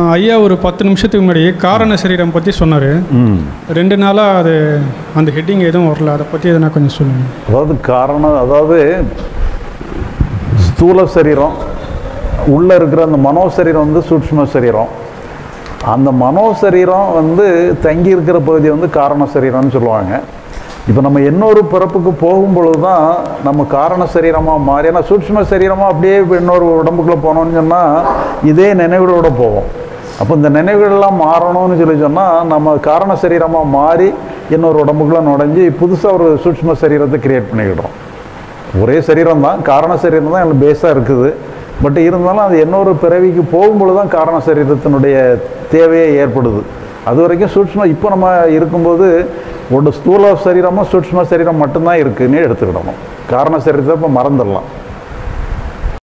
ஐயா ஒரு பத்து நிமிஷத்துக்கு முன்னாடி காரண சரீரம் பற்றி சொன்னார் ம் ரெண்டு நாளாக அது அந்த ஹெட்டிங் எதுவும் வரல அதை பற்றி எதனா கொஞ்சம் சொல்லுங்கள் அதாவது காரணம் அதாவது ஸ்தூல சரீரம் உள்ளே இருக்கிற அந்த மனோ சரீரம் வந்து சூட்ச்ம சரீரம் அந்த மனோ சரீரம் வந்து தங்கி இருக்கிற பகுதி வந்து காரண சரீரம்னு சொல்லுவாங்க இப்போ நம்ம இன்னொரு பிறப்புக்கு போகும் பொழுது தான் நம்ம காரண சரீரமாக மாறி ஏன்னா சூட்ச்ம சரீரமாக அப்படியே இப்ப இன்னொரு உடம்புக்குள்ளே போனோம்னு சொன்னால் இதே நினைவுகளோட போவோம் அப்போ இந்த நினைவுகள்லாம் மாறணும்னு சொல்லி சொன்னால் நம்ம காரண சரீரமாக மாறி இன்னொரு உடம்புக்குள்ளே நுழைஞ்சு புதுசாக ஒரு சூட்ச்ம சரீரத்தை கிரியேட் பண்ணிக்கிடுறோம் ஒரே சரீரம் தான் காரண சரீரம் தான் எனக்கு பேஸாக இருக்குது பட் இருந்தாலும் அது இன்னொரு பிறவிக்கு போகும்பொழுது தான் காரண சரீரத்தினுடைய தேவையே ஏற்படுது அது வரைக்கும் சூட்ச்ம இப்போ நம்ம இருக்கும்போது ஒரு ஸ்தூல சரீரமும் சூட்ச்ம சரீரம் மட்டும்தான் இருக்குன்னு எடுத்துக்கிடணும் காரண சரீரத்தை இப்போ மறந்துடலாம்